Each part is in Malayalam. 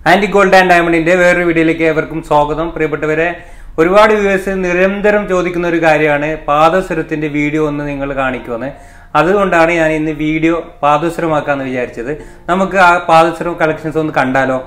ആന്റി ഗോൾഡ് ആൻഡ് ഡയമണ്ടിന്റെ വേറൊരു വീഡിയോയിലേക്ക് ഏവർക്കും സ്വാഗതം പ്രിയപ്പെട്ടവരെ ഒരുപാട് വ്യൂവേഴ്സ് നിരന്തരം ചോദിക്കുന്ന ഒരു കാര്യമാണ് പാദസരത്തിന്റെ വീഡിയോ ഒന്ന് നിങ്ങൾ കാണിക്കുമെന്ന് അതുകൊണ്ടാണ് ഞാൻ ഇന്ന് വീഡിയോ പാദസരമാക്കാന്ന് വിചാരിച്ചത് നമുക്ക് ആ പാദസരം കളക്ഷൻസ് ഒന്ന് കണ്ടാലോ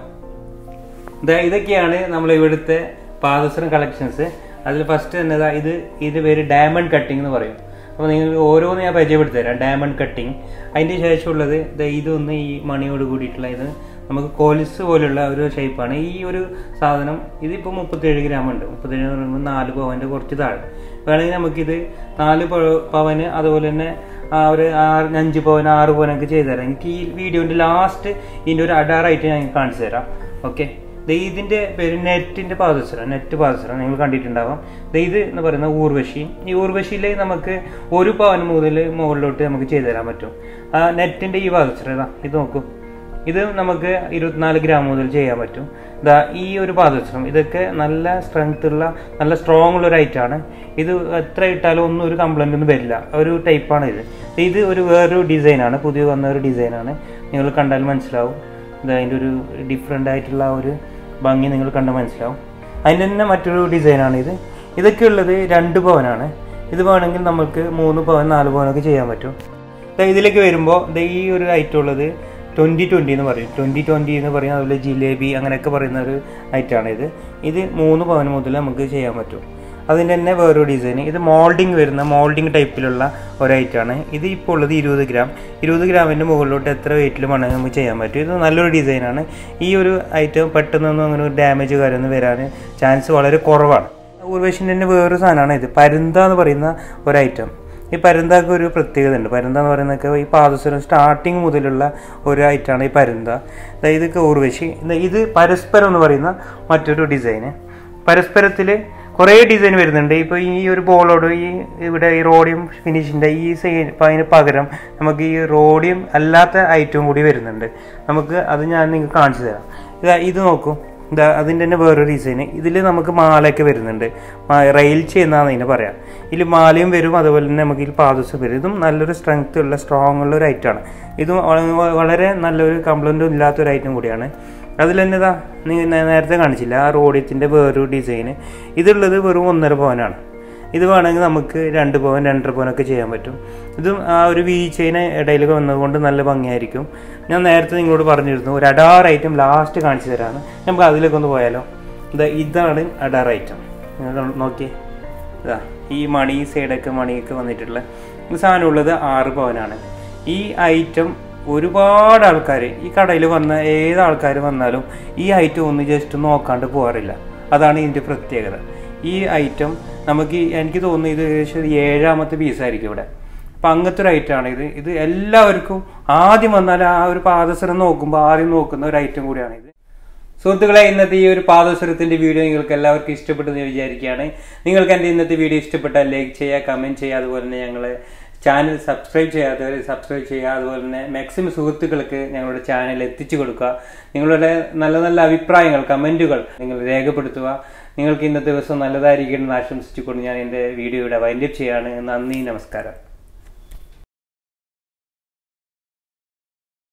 ദാ ഇതൊക്കെയാണ് നമ്മൾ ഇവിടുത്തെ പാദസരം കളക്ഷൻസ് അതിൽ ഫസ്റ്റ് തന്നെ ദാ ഇത് ഇത് പേര് ഡയമണ്ട് കട്ടിംഗ് എന്ന് പറയും അപ്പോൾ നിങ്ങൾ ഓരോന്ന് ഞാൻ പരിചയപ്പെടുത്തി തരാം ഡയമണ്ട് കട്ടിങ് അതിൻ്റെ ശേഷമുള്ളത് ദാ ഇതൊന്ന് ഈ മണിയോട് കൂടിയിട്ടുള്ള ഇത് നമുക്ക് കോലിസ് പോലുള്ള ഒരു ഷേപ്പാണ് ഈ ഒരു സാധനം ഇതിപ്പോൾ മുപ്പത്തേഴ് ഗ്രാം ഉണ്ട് മുപ്പത്തേഴ് എന്ന് പറയുമ്പോൾ നാല് പവൻ്റെ കുറച്ച് താഴെ വേണമെങ്കിൽ നമുക്കിത് നാല് പ- പവന് അതുപോലെ തന്നെ ആ ഒരു ആറ് അഞ്ച് പവൻ ആറ് പവനൊക്കെ ചെയ്തു തരാം എനിക്ക് ഈ വീഡിയോൻ്റെ ലാസ്റ്റ് ഇതിൻ്റെ ഒരു അഡാറായിട്ട് ഞാൻ കാണിച്ചു തരാം ഓക്കെ ദേ ഇതിന്റെ പേര് നെറ്റിന്റെ പാദസരം നെറ്റ് പാദസരം നിങ്ങൾ കണ്ടിട്ടുണ്ടാവാം ദേ ഇത് എന്ന് പറയുന്ന ഊർവശി ഈ ഊർവശിയിൽ നമുക്ക് ഒരു പവൻ മുതൽ മുകളിലോട്ട് നമുക്ക് ചെയ്തു തരാൻ പറ്റും ആ നെറ്റിന്റെ ഈ പാദസരം ഇതാ ഇത് നോക്കൂ ഇത് നമുക്ക് ഇരുപത്തിനാല് ഗ്രാം മുതൽ ചെയ്യാൻ പറ്റും ഇതാ ഈ ഒരു പാദസരം ഇതൊക്കെ നല്ല സ്ട്രെങ്ത് ഉള്ള നല്ല സ്ട്രോങ് ഉള്ള ഒരു ഐറ്റാണ് ഇത് എത്ര ഇട്ടാലും ഒന്നും ഒരു കംപ്ലൈൻ്റ് ഒന്നും വരില്ല ഒരു ടൈപ്പാണ് ഇത് ഇത് ഒരു വേറൊരു ഡിസൈനാണ് പുതിയ വന്ന ഒരു ഡിസൈനാണ് നിങ്ങൾ കണ്ടാൽ മനസ്സിലാവും ഇത് അതിൻ്റെ ഒരു ഡിഫറെൻ്റ് ആയിട്ടുള്ള ആ ഒരു ഭംഗി നിങ്ങൾ കണ്ട് മനസ്സിലാവും അതിൻ്റെ തന്നെ മറ്റൊരു ഡിസൈനാണ് ഇത് ഇതൊക്കെ ഉള്ളത് രണ്ട് പവനാണ് ഇത് വേണമെങ്കിൽ നമുക്ക് മൂന്ന് പവൻ നാല് പവനൊക്കെ ചെയ്യാൻ പറ്റും ദേ ഇതിലേക്ക് വരുമ്പോൾ ദേ ഈ ഒരു ഐറ്റം ഉള്ളത് ട്വൻറ്റി ട്വൻറ്റി എന്ന് പറയും ട്വൻറ്റി ട്വൻറ്റി എന്ന് പറയും അതുപോലെ ജിലേബി അങ്ങനെയൊക്കെ പറയുന്ന ഒരു ഐറ്റമാണ് ഇത് ഇത് മൂന്ന് പവൻ മുതൽ നമുക്ക് ചെയ്യാൻ പറ്റും അതിൻ്റെ തന്നെ വേറൊരു ഡിസൈൻ ഇത് മോൾഡിങ് വരുന്ന മോൾഡിങ് ടൈപ്പിലുള്ള ഒരു ഐറ്റമാണ് ഇത് ഇപ്പോൾ ഉള്ളത് ഇരുപത് ഗ്രാം ഇരുപത് ഗ്രാമിൻ്റെ മുകളിലോട്ട് എത്ര വെയിറ്റിൽ വേണമെങ്കിൽ നമുക്ക് ചെയ്യാൻ പറ്റും ഇത് നല്ലൊരു ഡിസൈനാണ് ഈ ഒരു ഐറ്റം പെട്ടെന്നൊന്നും അങ്ങനെ ഒരു ഡാമേജ് കാര്യമൊന്നും വരാൻ ചാൻസ് വളരെ കുറവാണ് ഊർവേഷിൻ്റെ തന്നെ വേറൊരു സാധനമാണ് ഇത് പരുന്ത എന്ന് പറയുന്ന ഒരു ഐറ്റം ഈ പരുന്താക്ക് ഒരു പ്രത്യേകത ഉണ്ട് പരുന്ത എന്ന് പറയുന്നതൊക്കെ ഈ പാദസരം സ്റ്റാർട്ടിങ് മുതലുള്ള ഒരു ഐറ്റമാണ് ഈ പരുന്ത ദാ ഇതൊക്കെ ഊർവശി ദാ ഇത് പരസ്പരം എന്ന് പറയുന്ന മറ്റൊരു ഡിസൈന് പരസ്പരത്തിൽ കുറേ ഡിസൈൻ വരുന്നുണ്ട് ഇപ്പോൾ ഈ ഒരു ബോളോട് ഈ ഇവിടെ ഈ റോഡിയം ഫിനിഷിൻ്റെ ഈ സൈഡ് ഇപ്പം അതിന് പകരം നമുക്ക് ഈ റോഡിയം അല്ലാത്ത ഐറ്റവും കൂടി വരുന്നുണ്ട് നമുക്ക് അത് ഞാൻ നിങ്ങൾക്ക് കാണിച്ചു തരാം ഇതാ ഇത് നോക്കൂ ഇതാ അതിൻ്റെ തന്നെ വേറൊരു ഡിസൈൻ ഇതിൽ നമുക്ക് മാലയൊക്കെ വരുന്നുണ്ട് മാ- റെയിൽ ചെയ്യുന്നതാണ് ഇതിനെ പറയാം ഇതിൽ മാലയും വരും അതുപോലെ തന്നെ നമുക്ക് ഇതിൽ പാദസം വരും ഇതും നല്ലൊരു സ്ട്രെങ്ത് ഉള്ള സ്ട്രോങ് ഉള്ള ഒരു ഐറ്റമാണ് ഇതും വള- വളരെ നല്ലൊരു കംപ്ലൈൻറ്റും ഇല്ലാത്തൊരു ഐറ്റം കൂടിയാണ് അതിൽ തന്നെ ഇതാ നീ നേ- നേരത്തെ കാണിച്ചില്ല ആ റോഡിയത്തിൻ്റെ വേറൊരു ഡിസൈന് ഇതുള്ളത് വെറും ഒന്നര പവനാണ് ഇത് വേണമെങ്കിൽ നമുക്ക് രണ്ട് പവൻ രണ്ടര പവനൊക്കെ ചെയ്യാൻ പറ്റും ഇതും ആ ഒരു വീഴ്ചയിന് ഇടയിൽ വന്നതുകൊണ്ട് നല്ല ഭംഗിയായിരിക്കും ഞാൻ നേരത്തെ നിങ്ങളോട് പറഞ്ഞിരുന്നു ഒരു അഡാർ ഐറ്റം ലാസ്റ്റ് കാണിച്ചു തരാമെന്ന് നമുക്ക് അതിലേക്ക് ഒന്ന് പോയാലോ ഇതാ ഇതാണ് അഡാർ ഐറ്റം നിങ്ങൾ നോക്കിയേ ഇതാ ഈ മണി സൈഡൊക്കെ മണിയൊക്കെ വന്നിട്ടുള്ള ഈ സാധനം ഉള്ളത് ആറ് പവനാണ് ഈ ഐറ്റം ഒരുപാട് ആൾക്കാർ ഈ കടയിൽ വന്ന ഏത് ആൾക്കാർ വന്നാലും ഈ ഐറ്റം ഒന്ന് ജസ്റ്റ് നോക്കാണ്ട് പോകാറില്ല അതാണ് ഇതിൻ്റെ പ്രത്യേകത ഈ ഐറ്റം നമുക്ക് ഈ- എനിക്ക് തോന്നുന്നു ഇത് ഏകദേശം ഒരു ഏഴാമത്തെ പീസായിരിക്കും ഇവിടെ അപ്പം അങ്ങനത്തെ ഒരു ഐറ്റമാണ് ഇത് ഇത് എല്ലാവർക്കും ആദ്യം വന്നാൽ ആ ഒരു പാദസരം നോക്കുമ്പോൾ ആദ്യം നോക്കുന്ന ഒരു ഐറ്റം കൂടിയാണ് ഇത് സുഹൃത്തുക്കളെ ഇന്നത്തെ ഈ ഒരു പാദസരത്തിന്റെ വീഡിയോ നിങ്ങൾക്ക് എല്ലാവർക്കും ഇഷ്ടപ്പെട്ടെന്ന് വിചാരിക്കുകയാണ് നിങ്ങൾക്ക് എൻ്റെ ഇന്നത്തെ വീഡിയോ ഇഷ്ടപ്പെട്ടാൽ ലൈക്ക് ചെയ്യുക കമന്റ് ചെയ്യുക അതുപോലെ തന്നെ ഞങ്ങളെ ചാനൽ സബ്സ്ക്രൈബ് ചെയ്യാത്തവർ സബ്സ്ക്രൈബ് ചെയ്യുക അതുപോലെ തന്നെ മാക്സിമം സുഹൃത്തുക്കൾക്ക് ഞങ്ങളുടെ ചാനൽ എത്തിച്ചു കൊടുക്കുക നിങ്ങളുടെ നല്ല നല്ല അഭിപ്രായങ്ങൾ കമന്റുകൾ നിങ്ങൾ രേഖപ്പെടുത്തുക നിങ്ങൾക്ക് ഇന്നത്തെ ദിവസം നല്ലതായിരിക്കും എന്ന് ആശംസിച്ചുകൊണ്ട് ഞാൻ എൻ്റെ വീഡിയോ ഇവിടെ വൈൻഡപ്പ് ചെയ്യാണ് നന്ദി നമസ്കാരം